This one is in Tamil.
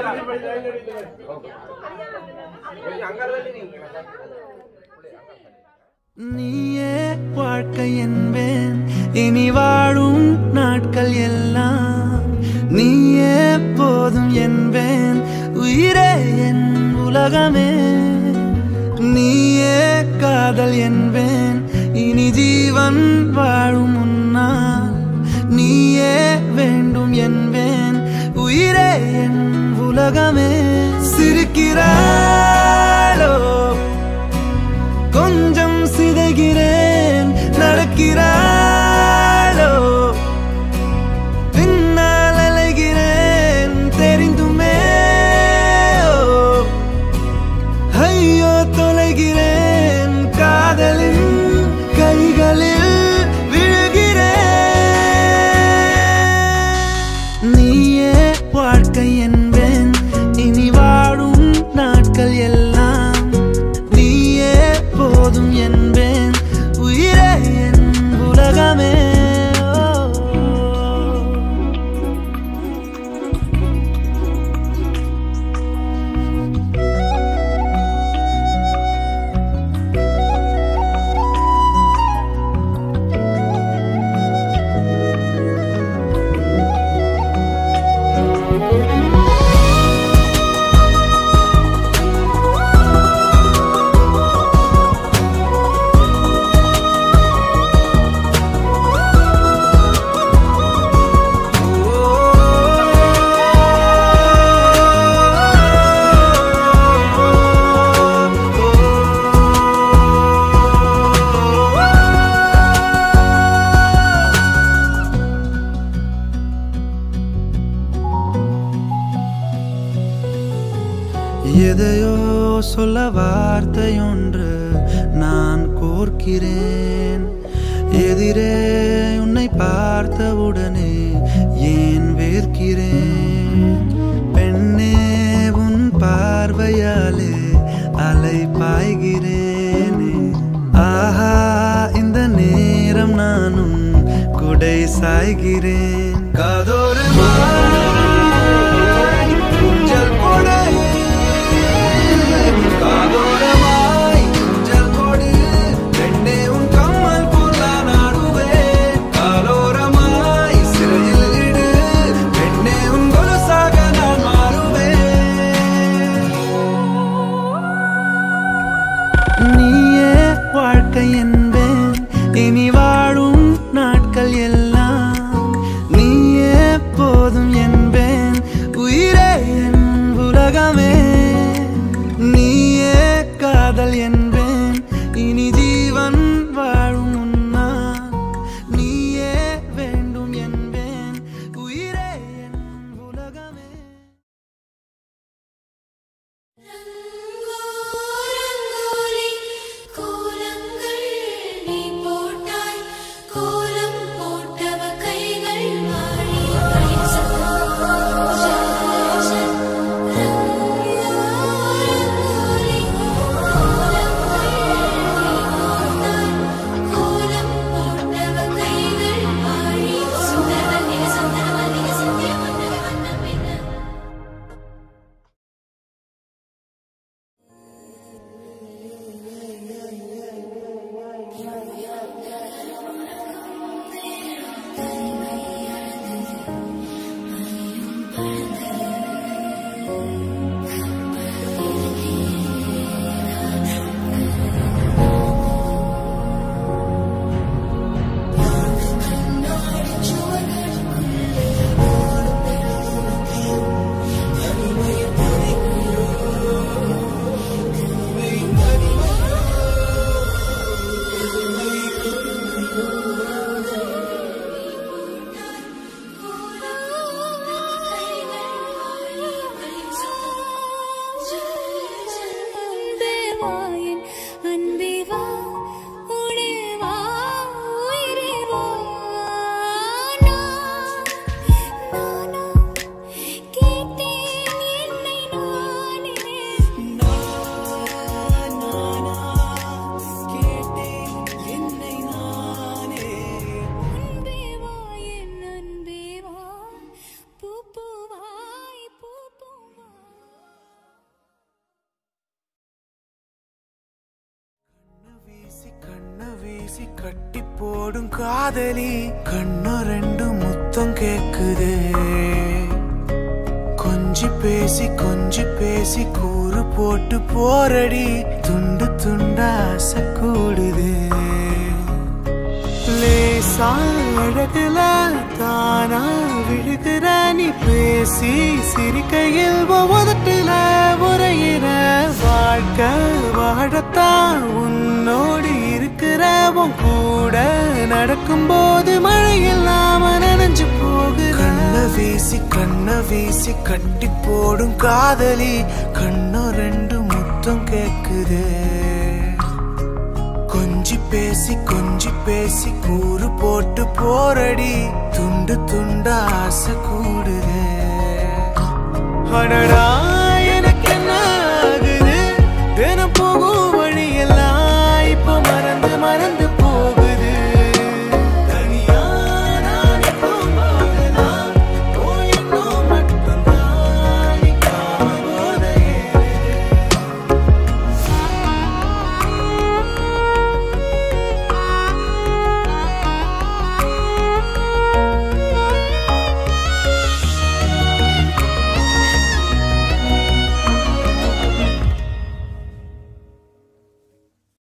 நீயே வாழ்க்கை என்பேன் இனி வாழும் நாட்கள் எல்லாம் நீயே போதும் என்பேன் உயிரே என் உலகமே நீயே காதல் என்பேன் இனி ஜீவன் வாழும் முன்னால் நீயே வேண்டும் என்பேன் உயிரே என் உலகமே சிரிக்கிறாளோ கொஞ்சம் சிதைகிறேன் நடக்கிறாளோ பின்னால் அலைகிறேன் தெரிந்துமே ஓ, ஐயோ தொலைகிறேன் காதலின் கைகளில் விழுகிறேன் நீயே வாழ்க்கை என்பேன் இனி வாழும் நாட்கள் எல்லாம் நீயே போதும் என்பேன் உயிரே என் உலகமே ஓ. எதையோ சொல்ல வார்த்தையொன்று நான் கோர்க்கிறேன் எதிரே உன்னை பார்த்தவுடனே ஏன் வேர்க்கிறேன் பெண்ணே உன் பார்வையாலே அலை பாய்கிறேனே ஆஹா இந்த நேரம் நானும் குடை சாய்கிறேன் காதோரமாய் ஊஞ்சல் கொடை காதோரமாய் ஊஞ்சல் கொடு பெண்ணே உன் கம்மல் போல நாடுவேன் காலோரமாய் சிறையில் இடு பெண்ணே உன் கொலுசாக நான் மாறுவேன் நீயே வாழ்க்கை என்பேன் இனி வாழும் நாட்கள் எல்லாம் நீயே போதும் என்பேன் கட்டி போடும் காதலி கண்ணு ரெண்டு முத்தம் கேக்குதே கொஞ்சி பேசி கொஞ்சி பேசி கூறு போட்டு போரடி துண்டு துண்டா ஆசை கூடுது லேசா அழகுல தானா விழுகிற நீ பேசி சிரிக்கையில் ஒவ்வொருட்டுல உரையிற வாழ்க்கை வாழத்தான் உன்னோடு இருக்கிற உன் கூட நடக்கும்போது மழை இல்லாம நனைஞ்சு போகுற கண்ண வீசி கண்ண வீசி கட்டி போடும் காதலி கண்ணு ரெண்டு முத்தம் கேக்குதே கொஞ்சி பேசி கொஞ்சி பேசி கூறு போட்டு போரடி துண்டு துண்டா ஆசை கூடுதே அடடா